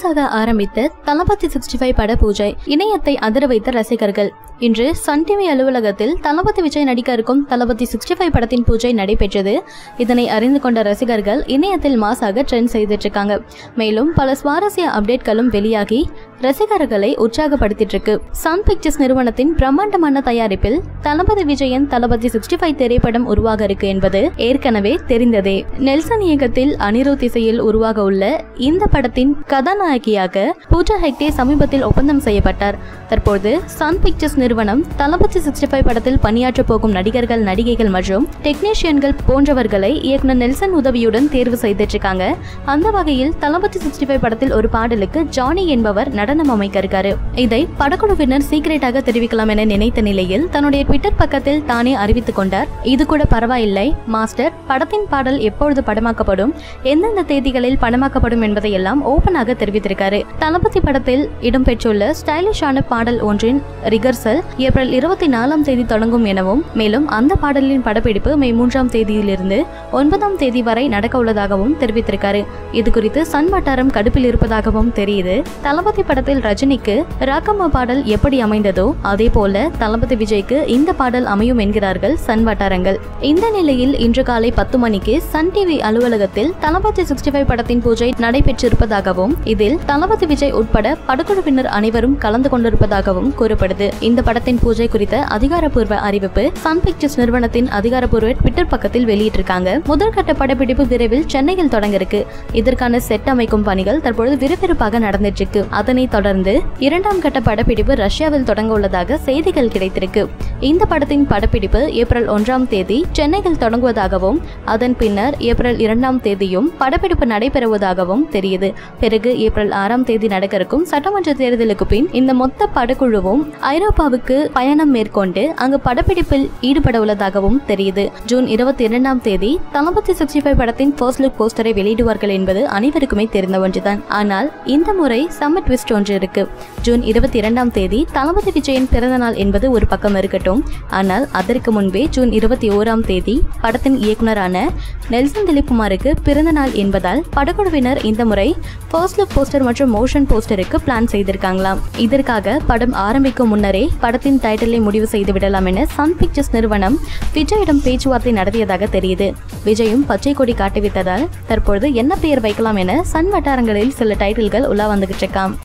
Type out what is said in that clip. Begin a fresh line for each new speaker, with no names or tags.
மாசாக ஆரம்பித்த தளபதி sixty five பட பூஜை இணையத்தை அதிர வைத்த ரசிகர்கள் இன்று சன் டிவி அலுவலகத்தில் தளபதி விஜய் நடிக்க இருக்கும் தளபதி சிக்ஸ்டி ஃபைவ் படத்தின் பூஜை நடைபெற்றது இதனை அறிந்து கொண்ட ரசிகர்கள் இணையத்தில் மாசாக ட்ரெண்ட் செய்துட்டு இருக்காங்க மேலும் பல சுவாரஸ்ய அப்டேட்களும் வெளியாகி ரசிகர்களை உற்சாகப்படுத்திட்டு இருக்கு சன் பிக்சர்ஸ் நிறுவனத்தின் பிரம்மாண்டமான தயாரிப்பில் தளபதி விஜயன் தளபதி சிக்ஸ்டி ஃபைவ் திரைப்படம் உருவாக இருக்கு என்பது ஏற்கனவே தெரிந்ததே நெல்சன் இயக்கத்தில் அனிருத் இசையில் உருவாக உள்ள இந்த படத்தின் கதாநாயகியாக பூஜா ஹெக்டே சமீபத்தில் ஒப்பந்தம் செய்யப்பட்டார் தற்போது சன் பிக்சர்ஸ் நிறுவனம் தளபதி சிக்ஸ்டி ஃபைவ் படத்தில் பணியாற்ற போகும் நடிகர்கள் நடிகைகள் மற்றும் டெக்னீஷியன்கள் போன்றவர்களை இயக்குனர் நெல்சன் உதவியுடன் தேர்வு செய்துட்டு இருக்காங்க அந்த வகையில் தளபதி சிக்ஸ்டி ஃபைவ் படத்தில் ஒரு பாடலுக்கு ஜானி என்பவர் நடனம் அமைக்க இருக்காரு இதை படக்குழுவினர் சீக்கிரட்டாக தெரிவிக்கலாம் என நினைத்த நிலையில் தன்னுடைய ட்விட்டர் பக்கத்தில் தானே அறிவித்துக் கொண்டார் இது கூட பரவாயில்லை மாஸ்டர் படத்தின் பாடல் எப்பொழுது படமாக்கப்படும் எந்தெந்த தேதிகளில் படமாக்கப்படும் என்பதையெல்லாம் ஓபனாக தெரிவித்திருக்காரு தளபதி படத்தில் இடம்பெற்றுள்ள ஸ்டைலிஷான பாடல் ஒன்றின் ரிகர்சல் ஏப்ரல் இருபத்தி நாலாம் தேதி தொடங்கும் எனவும் மேலும் அந்த பாடலின் படப்பிடிப்பு மே மூன்றாம் தேதியிலிருந்து ஒன்பதாம் தேதி வரை நடக்க உள்ளதாகவும் தெரிவித்திருக்காரு இது குறித்து சன் வட்டாரம் கடுப்பில் இருப்பதாகவும் தெரியுது தளபதி படத்தில் ரஜினிக்கு ராக்கம்மா பாடல் எப்படி அமைந்ததோ அதே போல தளபதி விஜய்க்கு இந்த பாடல் அமையும் என்கிறார்கள் சன் வட்டாரங்கள் இந்த நிலையில் இன்று காலை பத்து மணிக்கு சன் டிவி அலுவலகத்தில் தளபதி சிக்ஸ்டி ஃபைவ் படத்தின் பூஜை நடைபெற்றிருப்பதாகவும் இதில் தளபதி விஜய் உட்பட படக்குழுவினர் அனைவரும் கலந்து கொண்டிருப்பதாகவும் கூறப்படுது இந்த படத்தின் பூஜை குறித்த அதிகாரப்பூர்வ அறிவிப்பு சன் பிக்சர்ஸ் நிறுவனத்தின் அதிகாரப்பூர்வ ட்விட்டர் பக்கத்தில் வெளியிட்டிருக்காங்க முதற்கட்ட படப்பிடிப்பு விரைவில் சென்னையில் தொடங்க இருக்கு இதற்கான செட் அமைக்கும் பணிகள் தற்பொழுது விறுவிறுப்பாக நடந்துட்டு இருக்கு அதனைத் தொடர்ந்து இரண்டாம் கட்ட படப்பிடிப்பு ரஷ்யாவில் தொடங்க உள்ளதாக செய்திகள் கிடைத்திருக்கு இந்த படத்தின் படப்பிடிப்பு ஏப்ரல் ஒன்றாம் தேதி சென்னையில் தொடங்குவதாகவும் அதன் பின்னர் ஏப்ரல் இரண்டாம் தேதியும் படப்பிடிப்பு நடைபெறுவதாகவும் தெரியுது பிறகு ஏப்ரல் ஆறாம் தேதி நடக்க இருக்கும் சட்டமன்ற தேர்தலுக்கு பின் இந்த மொத்த படக்குழுவும் ஐரோப்பாவுக்கு பயணம் மேற்கொண்டு அங்கு படப்பிடிப்பில் ஈடுபட உள்ளதாகவும் தெரியுது ஜூன் இருபத்தி இரண்டாம் தேதி தளபதி சிக்ஸ்டி ஃபைவ் படத்தின் ஃபர்ஸ்ட் லுக் போஸ்டரை வெளியிடுவார்கள் என்பது அனைவருக்குமே தெரிந்த ஒன்றுதான் ஆனால் இந்த முறை செம்ம ட்விஸ்ட் ஒன்று இருக்கு ஜூன் இருபத்தி இரண்டாம் தேதி தளபதி விஜயன் பிறந்த நாள் என்பது ஒரு பக்கம் இருக்கட்டும் ஆனால் அதற்கு முன்பே ஜூன் இருபத்தி ஓராம் தேதி படத்தின் இயக்குனரான நெல்சன் திலீப்குமாருக்கு பிறந்த நாள் என்பதால் படக்குழுவினர் இந்த முறை ஃபர்ஸ்ட் லுக் போஸ்டர் மற்றும் மோஷன் போஸ்டருக்கு பிளான் செய்திருக்காங்களாம் இதற்காக படம் ஆரம்பிக்கும் முன்னரே படத்தின் டைட்டிலை முடிவு செய்து விடலாம் என சன் பிக்சர்ஸ் நிறுவனம் விஜயிடம் பேச்சுவார்த்தை நடத்தியதாக தெரியுது விஜயும் பச்சை கொடி காட்டிவிட்டதால் தற்பொழுது என்ன பெயர் வைக்கலாம் என சன் வட்டாரங்களில் சில டைட்டில்கள் உலா வந்துகிட்டு இருக்காம்